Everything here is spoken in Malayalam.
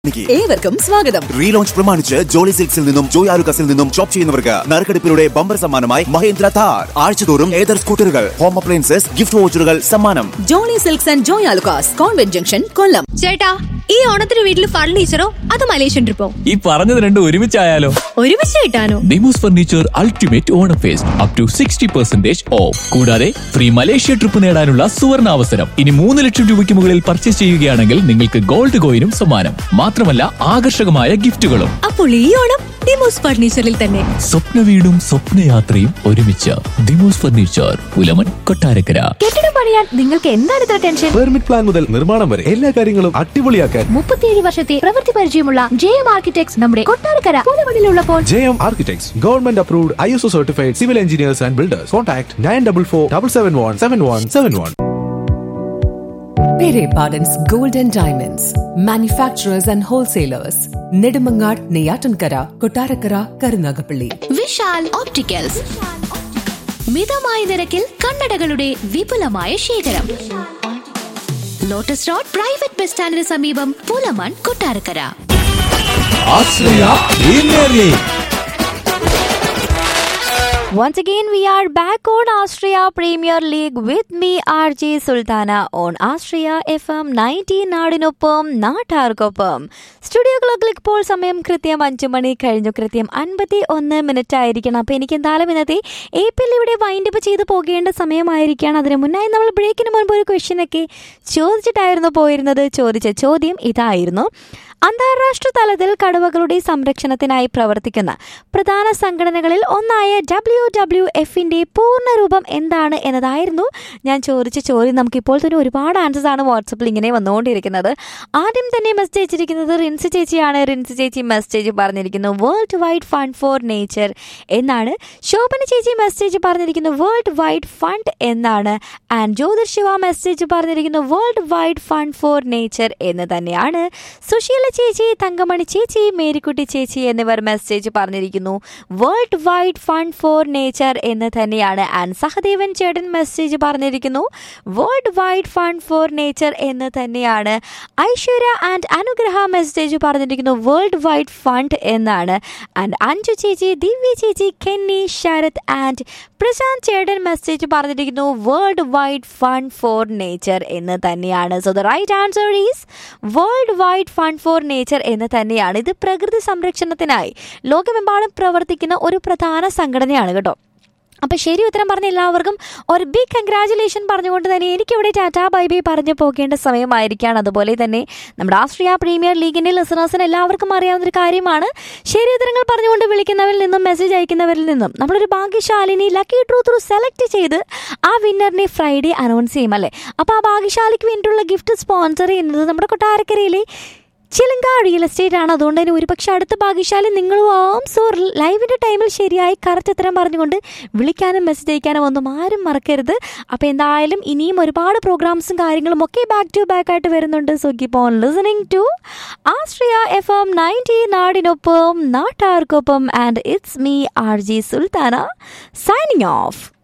എനിക്ക് ഏവർക്കും സ്വാഗതം റീലോഞ്ച് പ്രമാണിച്ച് ജോളി സിൽക്സിൽ നിന്നും ജോയ് ആലുക്കസിൽ നിന്നും ഷോപ്പ് ചെയ്യുന്നവർക്ക് നറുക്കെടുപ്പിലൂടെ ബമ്പർ സമ്മാനമായി മഹേന്ദ്ര താർ ആഴ്ചതോറും ഏതർ സ്കൂട്ടറുകൾ ഹോം അപ്ലയൻസസ് ഗിഫ്റ്റ് വോച്ചറുകൾ സമ്മാനം Jolly silks and Joy Alukkas convent junction Kollam ചേട്ടാ ഈ ഓണത്തിന് വീട്ടിൽ ഫർണിച്ചറോ അത് മലേഷ്യൻ ട്രിപ്പോ ഈ പറഞ്ഞത് രണ്ടും ഒരുമിച്ചായാലോ ഒരുമിച്ച് കിട്ടാനോ Nimos furniture ultimate Onam fest up to sixty percentage off കൂടാതെ ഫ്രീ മലേഷ്യ ട്രിപ്പ് നേടാനുള്ള സുവർണ അവസരം ഇനി മൂന്ന് ലക്ഷം രൂപയ്ക്ക് മുകളിൽ പർച്ചേസ് ചെയ്യുകയാണെങ്കിൽ നിങ്ങൾക്ക് ഗോൾഡ് കോയിനും സമ്മാനം മാത്രമല്ല ആകർഷകമായ ഗിഫ്റ്റുകളും അപ്പോൾ ഈ ഓണം ഡിമോസ് ഫർണിച്ചറിൽ തന്നെ സ്വപ്ന വീടും സ്വപ്നയാത്രയും ഒരുമിച്ച് ദിമോസ് ഫർണിച്ചർ പുലമൻ കൊട്ടാരക്കര കെട്ടിടം പണിയാൻ നിങ്ങൾക്ക് എന്താണ് ഇത്ര ടെൻഷൻ പെർമിറ്റ് പ്ലാൻ മുതൽ നിർമ്മാണം വരെ എല്ലാ കാര്യങ്ങളും അടിപൊളിയാക്കാൻ മുപ്പത്തിയേഴ് വർഷത്തെ പ്രവൃത്തി പരിചയമുള്ള ജെ എം ആർക്കിടെക്ട്സ് നമ്മുടെ കൊട്ടാരക്കര പൂലമണിലുള്ളപ്പോൾ J M architects government approved I S O certified civil engineers and builders contact nine double four double seven one seven one seven one Pere Pardon's Gold and Diamonds, manufacturers and wholesalers, Nedumangad, Neyatankara, Kotarakara, Karunagapalli. Vishal opticals മിതമായ നിരക്കിൽ കണ്ണടകളുടെ വിപുലമായ ശേഖരം ലോട്ടസ് റോഡ് പ്രൈവറ്റ് ബസ് സ്റ്റാൻഡിന് സമീപം Pulamon Kottarakkara Once again, we are back on Austria Premier League with me, RJ Sultana, on Austria FM 90 നാടിനൊപ്പം നാട്ടാർക്കൊപ്പം സ്റ്റുഡിയോ ക്ലോക്കിൽ ഇപ്പോൾ സമയം കൃത്യം അഞ്ചു മണി കഴിഞ്ഞു കൃത്യം അൻപത്തി ഒന്ന് മിനിറ്റ് ആയിരിക്കണം അപ്പോൾ എനിക്ക് എന്തായാലും ഇന്നത്തെ എ പി എൽ ഇവിടെ വൈൻഡപ്പ് ചെയ്ത് പോകേണ്ട സമയമായിരിക്കുകയാണ് അതിന് മുന്നായി നമ്മൾ ബ്രേക്കിന് മുൻപ് ഒരു ക്വസ്റ്റ്യനൊക്കെ ചോദിച്ചിട്ടായിരുന്നു പോയിരുന്നത് ചോദിച്ച ചോദ്യം ഇതായിരുന്നു അന്താരാഷ്ട്ര തലത്തിൽ കടുവകളുടെ സംരക്ഷണത്തിനായി പ്രവർത്തിക്കുന്ന പ്രധാന സംഘടനകളിൽ ഒന്നായ ഡബ്ല്യു ഡബ്ല്യു എഫിന്റെ പൂർണ്ണരൂപം എന്താണ് എന്നതായിരുന്നു ഞാൻ ചോദിച്ച ചോദ്യം നമുക്കിപ്പോൾ തന്നെ ഒരുപാട് ആൻസേഴ്സ് ആണ് വാട്സപ്പിൽ ഇങ്ങനെ വന്നുകൊണ്ടിരിക്കുന്നത് ആദ്യം തന്നെ മെസ്സേജ് അയച്ചിരിക്കുന്നത് റിൻസ് ചേച്ചിയാണ് റിൻസ് ചേച്ചി മെസ്സേജ് പറഞ്ഞിരിക്കുന്നു world wide fund for nature എന്നാണ് ശോഭന ചേച്ചി മെസ്സേജ് പറഞ്ഞിരിക്കുന്നു വേൾഡ് വൈഡ് ഫണ്ട് എന്നാണ് ആൻഡ് ജ്യോതിർ ശിവ മെസ്സേജ് പറഞ്ഞിരിക്കുന്നു world wide fund for nature എന്ന് തന്നെയാണ് സുശീല ചേച്ചി തങ്കമണി ചേച്ചി മേരിക്കുട്ടി ചേച്ചി എന്നിവർ മെസ്സേജ് പറഞ്ഞിരിക്കുന്നു world wide fund for nature എന്ന് തന്നെയാണ് ആൻഡ് സഹദേവൻ ചേട്ടൻ മെസ്സേജ് പറഞ്ഞിരിക്കുന്നു world wide fund for nature എന്ന് തന്നെയാണ് ഐശ്വര്യ ആൻഡ് അനുഗ്രഹ മെസ്സേജ് പറഞ്ഞിരിക്കുന്നു വേൾഡ് വൈഡ് ഫണ്ട് എന്നാണ് ആൻഡ് അഞ്ജു ചേച്ചി ദിവ്യ ചേച്ചി കെന്നി ശരത് ആൻഡ് പ്രശാന്ത് ചേട്ടൻ മെസ്സേജ് പറഞ്ഞിരിക്കുന്നു world wide fund for nature എന്ന് തന്നെയാണ് so the right answer is world wide fund for nature എന്ന് തന്നെയാണ് ഇത് പ്രകൃതി സംരക്ഷണത്തിനായി ലോകമെമ്പാടും പ്രവർത്തിക്കുന്ന ഒരു പ്രധാന സംഘടനയാണ് കേട്ടോ അപ്പോൾ ശരി ഉത്തരം പറഞ്ഞ എല്ലാവർക്കും ഒരു ബിഗ് കൺഗ്രാചുലേഷൻ പറഞ്ഞുകൊണ്ട് തന്നെ എനിക്കിവിടെ ടാറ്റാ ബൈ ബൈ പറഞ്ഞു പോകേണ്ട സമയമായിരിക്കുകയാണ് അതുപോലെ തന്നെ നമ്മുടെ ആസ്ട്രിയ പ്രീമിയർ ലീഗിൻ്റെ ലിസണേഴ്സിന് എല്ലാവർക്കും അറിയാവുന്ന ഒരു കാര്യമാണ് ശരി ഉത്തരങ്ങൾ പറഞ്ഞുകൊണ്ട് വിളിക്കുന്നവരിൽ നിന്നും മെസ്സേജ് അയക്കുന്നവരിൽ നിന്നും നമ്മളൊരു ഭാഗ്യശാലിനി ലക്കി ഡ്രൂ ത്രൂ സെലക്ട് ചെയ്ത് ആ വിന്നറിനെ ഫ്രൈഡേ അനൗൺസ് ചെയ്യും അല്ലേ അപ്പോൾ ആ ഭാഗ്യശാലിക്ക് വേണ്ടിയിട്ടുള്ള ഗിഫ്റ്റ് സ്പോൺസർ ചെയ്യുന്നത് നമ്മുടെ കൊട്ടാരക്കരയിലെ ചിലങ്ക റിയൽ എസ്റ്റേറ്റ് ആണ് അതുകൊണ്ട് തന്നെ ഒരുപക്ഷെ അടുത്ത ഭാഗ്യശാലി നിങ്ങളും ആവും സോ ലൈവിൻ്റെ ടൈമിൽ ശരിയായി കറക്റ്റ് ഉത്തരം പറഞ്ഞുകൊണ്ട് വിളിക്കാനും മെസ്സേജ് അയക്കാനും ഒന്നും ആരും മറക്കരുത് അപ്പോൾ എന്തായാലും ഇനിയും ഒരുപാട് പ്രോഗ്രാംസും കാര്യങ്ങളും ഒക്കെ ബാക്ക് ടു ബാക്ക് ആയിട്ട് വരുന്നുണ്ട് so keep on listening to Astria F M ninety നാടിനൊപ്പം നാട്ടാർക്കൊപ്പം and it's me R J Sulthana signing of